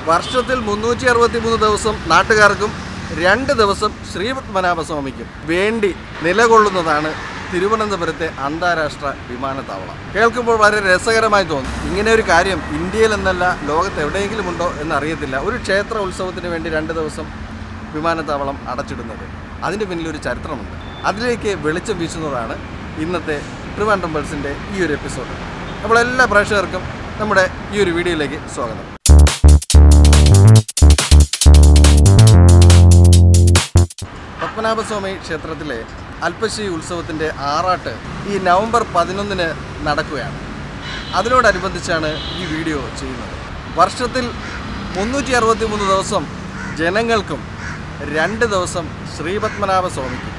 വർഷത്തിൽ മുന്നൂറ്റി അറുപത്തി മൂന്ന് ദിവസം നാട്ടുകാർക്കും രണ്ട് ദിവസം ശ്രീപത്മനാഭസ്വാമിക്കും വേണ്ടി നിലകൊള്ളുന്നതാണ് തിരുവനന്തപുരത്തെ അന്താരാഷ്ട്ര വിമാനത്താവളം കേൾക്കുമ്പോൾ വളരെ രസകരമായി തോന്നും ഇങ്ങനെ ഒരു കാര്യം ഇന്ത്യയിൽ എന്നല്ല ലോകത്ത് എവിടെയെങ്കിലും ഉണ്ടോ എന്നറിയത്തില്ല ഒരു ക്ഷേത്ര ഉത്സവത്തിന് വേണ്ടി രണ്ട് ദിവസം വിമാനത്താവളം അടച്ചിടുന്നത് അതിൻ്റെ പിന്നിൽ ഒരു ചരിത്രമുണ്ട് അതിലേക്ക് വെളിച്ചം വീശുന്നതാണ് ഇന്നത്തെ ട്രിവാൻഡ്രം ബൾസിൻ്റെ ഈ ഒരു എപ്പിസോഡ് അപ്പോൾ എല്ലാ പ്രേക്ഷകർക്കും നമ്മുടെ ഈ ഒരു വീഡിയോയിലേക്ക് സ്വാഗതം പത്മനാഭസ്വാമി ക്ഷേത്രത്തിലെ അൽപ്പശി ഉത്സവത്തിൻ്റെ ആറാട്ട് ഈ നവംബർ പതിനൊന്നിന് നടക്കുകയാണ് അതിനോടനുബന്ധിച്ചാണ് ഈ വീഡിയോ ചെയ്യുന്നത് വർഷത്തിൽ മുന്നൂറ്റി അറുപത്തി മൂന്ന് ദിവസം ജനങ്ങൾക്കും രണ്ട് ദിവസം ശ്രീപത്മനാഭ സ്വാമിക്കും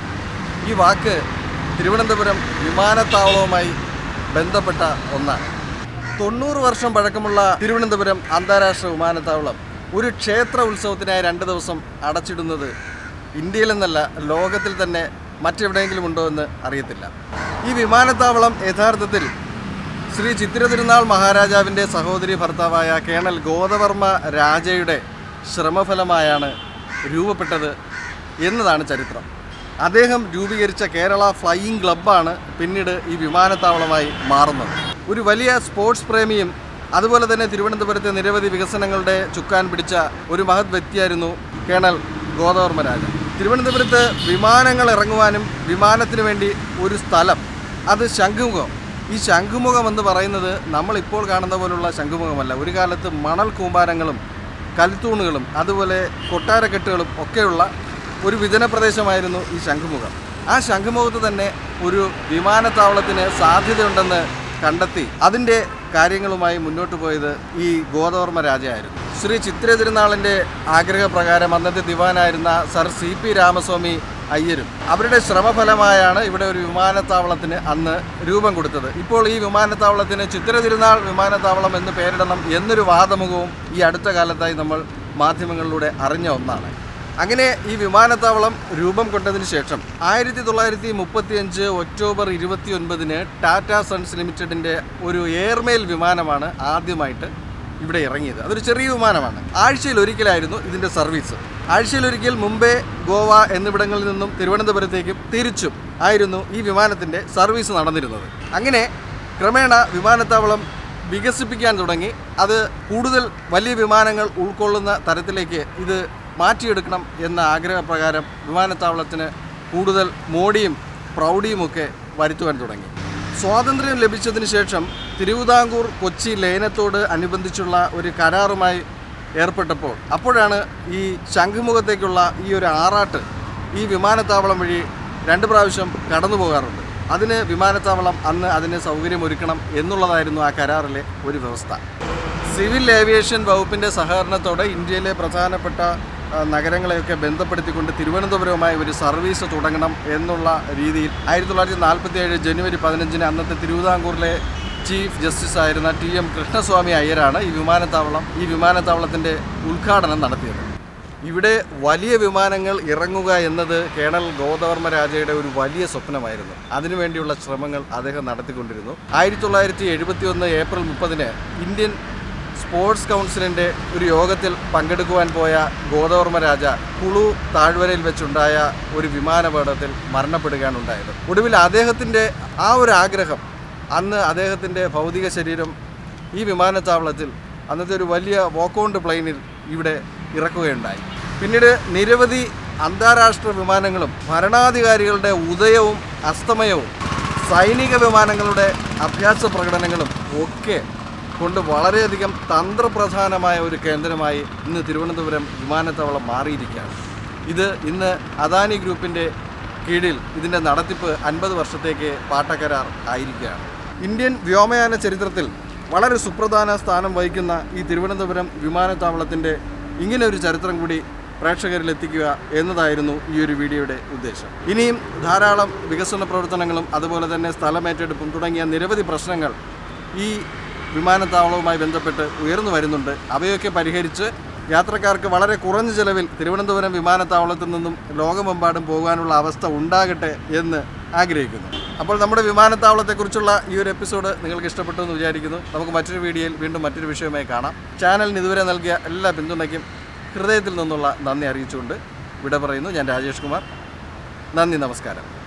ഈ വാക്ക് തിരുവനന്തപുരം വിമാനത്താവളവുമായി ബന്ധപ്പെട്ട ഒന്നാണ് തൊണ്ണൂറ് വർഷം പഴക്കമുള്ള തിരുവനന്തപുരം അന്താരാഷ്ട്ര വിമാനത്താവളം ഒരു ക്ഷേത്ര ഉത്സവത്തിനായി രണ്ട് ദിവസം അടച്ചിടുന്നത് ഇന്ത്യയിലെന്നല്ല ലോകത്തിൽ തന്നെ മറ്റെവിടെയെങ്കിലും ഉണ്ടോ എന്ന് അറിയത്തില്ല ഈ വിമാനത്താവളം യഥാർത്ഥത്തിൽ ശ്രീ ചിത്തിര തിരുനാൾ മഹാരാജാവിൻ്റെ സഹോദരി ഭർത്താവായ കേണൽ ഗോദവർമ്മ രാജയുടെ ശ്രമഫലമായാണ് രൂപപ്പെട്ടത് എന്നതാണ് ചരിത്രം അദ്ദേഹം രൂപീകരിച്ച കേരള ഫ്ലൈയിങ് ക്ലബ്ബാണ് പിന്നീട് ഈ വിമാനത്താവളമായി മാറുന്നത് ഒരു വലിയ സ്പോർട്സ് പ്രേമിയും അതുപോലെ തന്നെ തിരുവനന്തപുരത്തെ നിരവധി വികസനങ്ങളുടെ ചുക്കാൻ പിടിച്ച ഒരു മഹത് വ്യക്തിയായിരുന്നു കേണൽ ഗോദവർമ്മ രാജ തിരുവനന്തപുരത്ത് വിമാനങ്ങൾ ഇറങ്ങുവാനും വിമാനത്തിന് വേണ്ടി ഒരു സ്ഥലം അത് ശംഖുമുഖം ഈ ശംഖുമുഖം എന്ന് പറയുന്നത് നമ്മളിപ്പോൾ കാണുന്ന പോലുള്ള ശംഖുമുഖമല്ല ഒരു കാലത്ത് മണൽ കൂമ്പാരങ്ങളും കൽത്തൂണുകളും അതുപോലെ കൊട്ടാരക്കെട്ടുകളും ഒക്കെയുള്ള ഒരു വിജന പ്രദേശമായിരുന്നു ഈ ശംഖുമുഖം ആ ശംഖുമുഖത്ത് തന്നെ ഒരു വിമാനത്താവളത്തിന് സാധ്യതയുണ്ടെന്ന് കണ്ടെത്തി അതിൻ്റെ കാര്യങ്ങളുമായി മുന്നോട്ട് പോയത് ഈ ഗോദവർമ്മ രാജയായിരുന്നു ശ്രീ ചിത്ര തിരുനാളിൻ്റെ ആഗ്രഹപ്രകാരം അന്നത്തെ ദിവാനായിരുന്ന സർ സി പി രാമസ്വാമി അയ്യരും അവരുടെ ശ്രമഫലമായാണ് ഇവിടെ ഒരു വിമാനത്താവളത്തിന് അന്ന് രൂപം കൊടുത്തത് ഇപ്പോൾ ഈ വിമാനത്താവളത്തിന് ചിത്ര തിരുനാൾ വിമാനത്താവളം എന്ന് പേരിടണം എന്നൊരു വാദമുഖവും ഈ അടുത്ത കാലത്തായി നമ്മൾ മാധ്യമങ്ങളിലൂടെ അറിഞ്ഞ ഒന്നാണ് അങ്ങനെ ഈ വിമാനത്താവളം രൂപം കൊണ്ടതിന് ശേഷം ആയിരത്തി തൊള്ളായിരത്തി മുപ്പത്തി അഞ്ച് ഒക്ടോബർ ഇരുപത്തി ഒൻപതിന് ടാറ്റ സൺസ് ലിമിറ്റഡിൻ്റെ ഒരു എയർമെയിൽ വിമാനമാണ് ആദ്യമായിട്ട് ഇവിടെ ഇറങ്ങിയത് അതൊരു ചെറിയ വിമാനമാണ് ആഴ്ചയിൽ ഒരിക്കലായിരുന്നു ഇതിൻ്റെ സർവീസ് ആഴ്ചയിൽ ഒരിക്കൽ മുംബൈ ഗോവ എന്നിവിടങ്ങളിൽ നിന്നും തിരുവനന്തപുരത്തേക്കും തിരിച്ചും ആയിരുന്നു ഈ വിമാനത്തിൻ്റെ സർവീസ് നടന്നിരുന്നത് അങ്ങനെ ക്രമേണ വിമാനത്താവളം വികസിപ്പിക്കാൻ തുടങ്ങി അത് കൂടുതൽ വലിയ വിമാനങ്ങൾ ഉൾക്കൊള്ളുന്ന തരത്തിലേക്ക് ഇത് മാറ്റിയെടുക്കണം എന്ന ആഗ്രഹപ്രകാരം വിമാനത്താവളത്തിന് കൂടുതൽ മോടിയും പ്രൗഢിയുമൊക്കെ വരുത്തുവാൻ തുടങ്ങി സ്വാതന്ത്ര്യം ലഭിച്ചതിന് ശേഷം തിരുവിതാംകൂർ കൊച്ചി ലയനത്തോട് അനുബന്ധിച്ചുള്ള ഒരു കരാറുമായി ഏർപ്പെട്ടപ്പോൾ അപ്പോഴാണ് ഈ ശംഖുമുഖത്തേക്കുള്ള ഈ ഒരു ആറാട്ട് ഈ വിമാനത്താവളം വഴി രണ്ട് പ്രാവശ്യം കടന്നു പോകാറുണ്ട് അതിന് വിമാനത്താവളം അന്ന് അതിന് സൗകര്യമൊരുക്കണം എന്നുള്ളതായിരുന്നു ആ കരാറിലെ ഒരു വ്യവസ്ഥ സിവിൽ ഏവിയേഷൻ വകുപ്പിൻ്റെ സഹകരണത്തോടെ ഇന്ത്യയിലെ പ്രധാനപ്പെട്ട ആ, നഗരങ്ങളെയൊക്കെ ബന്ധപ്പെടുത്തിക്കൊണ്ട് തിരുവനന്തപുരവുമായി ഒരു സർവീസ് തുടങ്ങണം എന്നുള്ള രീതിയിൽ ആയിരത്തി തൊള്ളായിരത്തി നാൽപ്പത്തി ഏഴ് ജനുവരി പതിനഞ്ചിന് അന്നത്തെ തിരുവിതാംകൂറിലെ ചീഫ് ജസ്റ്റിസ് ആയിരുന്ന ടി എം കൃഷ്ണസ്വാമി അയ്യരാണ് ഈ വിമാനത്താവളം ഈ വിമാനത്താവളത്തിൻ്റെ ഉദ്ഘാടനം നടത്തിയത് ഇവിടെ വലിയ വിമാനങ്ങൾ ഇറങ്ങുക എന്നത് കേണൽ ഗോദവർമ്മ രാജയുടെ ഒരു വലിയ സ്വപ്നമായിരുന്നു അതിനുവേണ്ടിയുള്ള ശ്രമങ്ങൾ അദ്ദേഹം നടത്തിക്കൊണ്ടിരുന്നു ആയിരത്തി തൊള്ളായിരത്തി എഴുപത്തി ഒന്ന് ഏപ്രിൽ മുപ്പതിന് ഇന്ത്യൻ സ്പോർട്സ് കൗൺസിലിൻ്റെ ഒരു യോഗത്തിൽ പങ്കെടുക്കുവാൻ പോയ ഗോദവർമ്മ രാജ കുളു താഴ്വരയിൽ വെച്ചുണ്ടായ ഒരു വിമാനാപകടത്തിൽ മരണപ്പെടുകയാണ് ഉണ്ടായത് ഒടുവിൽ അദ്ദേഹത്തിൻ്റെ ആ ഒരു ആഗ്രഹം അന്ന് അദ്ദേഹത്തിൻ്റെ ഭൗതിക ശരീരം ഈ വിമാനത്താവളത്തിൽ അന്നത്തെ ഒരു വലിയ വോക്കൗണ്ട് പ്ലെയിനിൽ ഇവിടെ ഇറക്കുകയുണ്ടായി പിന്നീട് നിരവധി അന്താരാഷ്ട്ര വിമാനങ്ങളും ഭരണാധികാരികളുടെ ഉദയവും അസ്തമയവും സൈനിക വിമാനങ്ങളുടെ അഭ്യാസ പ്രകടനങ്ങളും ഒക്കെ കൊണ്ട് വളരെയധികം തന്ത്രപ്രധാനമായ ഒരു കേന്ദ്രമായി ഇന്ന് തിരുവനന്തപുരം വിമാനത്താവളം മാറിയിരിക്കുകയാണ് ഇത് ഇന്ന് അദാനി ഗ്രൂപ്പിൻ്റെ കീഴിൽ ഇതിൻ്റെ നടത്തിപ്പ് അൻപത് വർഷത്തേക്ക് പാട്ടക്കരാർ ആയിരിക്കുകയാണ് ഇന്ത്യൻ വ്യോമയാന ചരിത്രത്തിൽ വളരെ സുപ്രധാന സ്ഥാനം വഹിക്കുന്ന ഈ തിരുവനന്തപുരം വിമാനത്താവളത്തിൻ്റെ ഇങ്ങനെ ഒരു ചരിത്രം കൂടി പ്രേക്ഷകരിൽ എത്തിക്കുക എന്നതായിരുന്നു ഈ ഒരു വീഡിയോയുടെ ഉദ്ദേശം ഇനിയും ധാരാളം വികസന പ്രവർത്തനങ്ങളും അതുപോലെ തന്നെ സ്ഥലമേറ്റെടുപ്പും തുടങ്ങിയ നിരവധി പ്രശ്നങ്ങൾ ഈ വിമാനത്താവളവുമായി ബന്ധപ്പെട്ട് ഉയർന്നു വരുന്നുണ്ട് അവയൊക്കെ പരിഹരിച്ച് യാത്രക്കാർക്ക് വളരെ കുറഞ്ഞ ചെലവിൽ തിരുവനന്തപുരം വിമാനത്താവളത്തിൽ നിന്നും ലോകമെമ്പാടും പോകാനുള്ള അവസ്ഥ ഉണ്ടാകട്ടെ എന്ന് ആഗ്രഹിക്കുന്നു അപ്പോൾ നമ്മുടെ വിമാനത്താവളത്തെക്കുറിച്ചുള്ള ഈ ഒരു എപ്പിസോഡ് നിങ്ങൾക്ക് ഇഷ്ടപ്പെട്ടു എന്ന് വിചാരിക്കുന്നു നമുക്ക് മറ്റൊരു വീഡിയോയിൽ വീണ്ടും മറ്റൊരു വിഷയവുമായി കാണാം ചാനലിന് ഇതുവരെ നൽകിയ എല്ലാ പിന്തുണയ്ക്കും ഹൃദയത്തിൽ നിന്നുള്ള നന്ദി അറിയിച്ചുകൊണ്ട് വിട പറയുന്നു ഞാൻ രാജേഷ് കുമാർ നന്ദി നമസ്കാരം